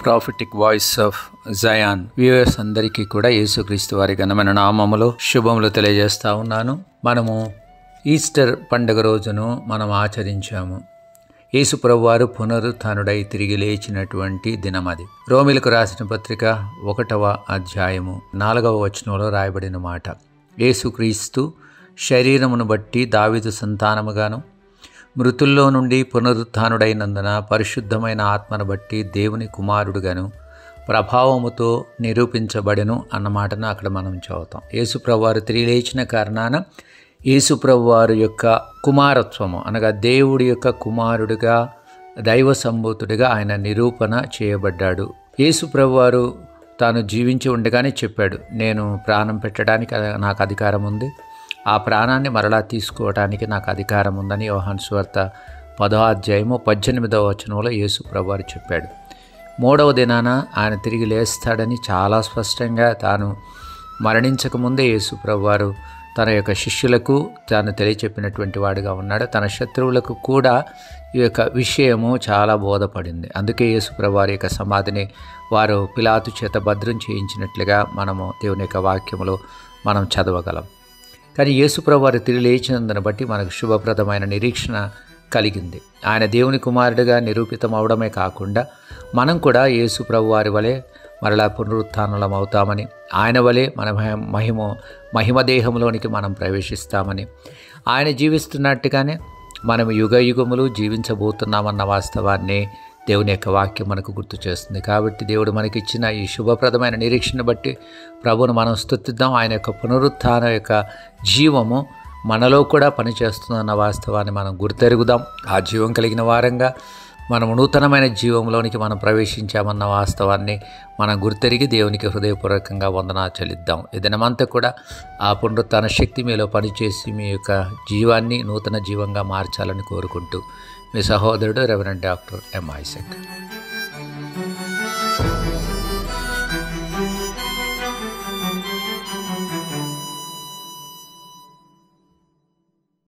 prophetic voice of Zion viewers అందరికీ కూడా యేసుక్రీస్తు వారి ఘనమైన నామములో శుభములు తెలియజేస్తా ఉన్నాను మనము ఈస్టర్ పండుగ రోజును మనం ఆచరించాము యేసు ప్రభువారు పునరుత్నుడై తిరిగి లేచినటువంటి దినం అది రోమిలకు రాసిన పత్రిక ఒకటవ అధ్యాయము నాలుగవ వచనంలో రాయబడిన మాట యేసుక్రీస్తు శరీరమును బట్టి దావిదు సంతానముగాను మృతుల్లో నుండి పునరుత్నుడైనందున పరిశుద్ధమైన ఆత్మను బట్టి దేవుని కుమారుడుగాను ప్రభావముతో నిరూపించబడెను అన్నమాటను అక్కడ మనం చదువుతాం యేసుప్రభు వారు తిరిగి లేచిన కారణాన యేసుప్రభు వారి యొక్క కుమారత్వము అనగా దేవుడి యొక్క కుమారుడిగా దైవ సంభూతుడిగా ఆయన నిరూపణ చేయబడ్డాడు యేసుప్రభు వారు తాను జీవించి ఉండగానే చెప్పాడు నేను ప్రాణం పెట్టడానికి నాకు అధికారం ఉంది ఆ ప్రాణాన్ని మరలా తీసుకోవడానికి నాకు అధికారం ఉందని యోహాన్ స్వార్త పదో అధ్యాయము పద్దెనిమిదవ వచనంలో యేసు ప్రభువారు చెప్పాడు మూడవ దినాన ఆయన తిరిగి లేస్తాడని చాలా స్పష్టంగా తాను మరణించకముందే యేసు ప్రభువారు తన యొక్క శిష్యులకు తాను తెలియచెప్పినటువంటి వాడుగా ఉన్నాడు తన శత్రువులకు కూడా ఈ యొక్క విషయము చాలా బోధపడింది అందుకే యేసుప్రభు యొక్క సమాధిని వారు పిలాతు చేత భద్రం చేయించినట్లుగా మనము దేవుని యొక్క వాక్యములో మనం చదవగలం కానీ యేసుప్రభు వారు తిరిగి లేచినందును బట్టి మనకు శుభప్రదమైన నిరీక్షణ కలిగింది ఆయన దేవుని కుమారుడిగా నిరూపితం అవడమే కాకుండా మనం కూడా యేసుప్రభు వారి వలె మరలా పునరుత్థానం అవుతామని ఆయన వలె మన మహిమ మహిమ దేహంలోనికి మనం ప్రవేశిస్తామని ఆయన జీవిస్తున్నట్టుగానే మనం యుగ యుగములు జీవించబోతున్నామన్న వాస్తవాన్ని దేవుని యొక్క వాక్యం మనకు గుర్తు చేస్తుంది కాబట్టి దేవుడు మనకిచ్చిన ఈ శుభప్రదమైన నిరీక్షణ బట్టి ప్రభువును మనం స్తుతిద్దాం ఆయన యొక్క పునరుత్థాన యొక్క జీవము మనలో కూడా పనిచేస్తుందన్న వాస్తవాన్ని మనం గుర్తెరుగుదాం ఆ జీవం కలిగిన వారంగా మనం నూతనమైన జీవంలోనికి మనం ప్రవేశించామన్న వాస్తవాన్ని మనం గుర్తెరిగి దేవునికి హృదయపూర్వకంగా వందనా చెల్లిద్దాం ఈ దినమంతా కూడా ఆ పునరుత్న శక్తి మీలో పనిచేసి మీ యొక్క జీవాన్ని నూతన జీవంగా మార్చాలని కోరుకుంటూ మీ సహోదరుడు రెవరెంట్ డాక్టర్ ఎం ఐసెక్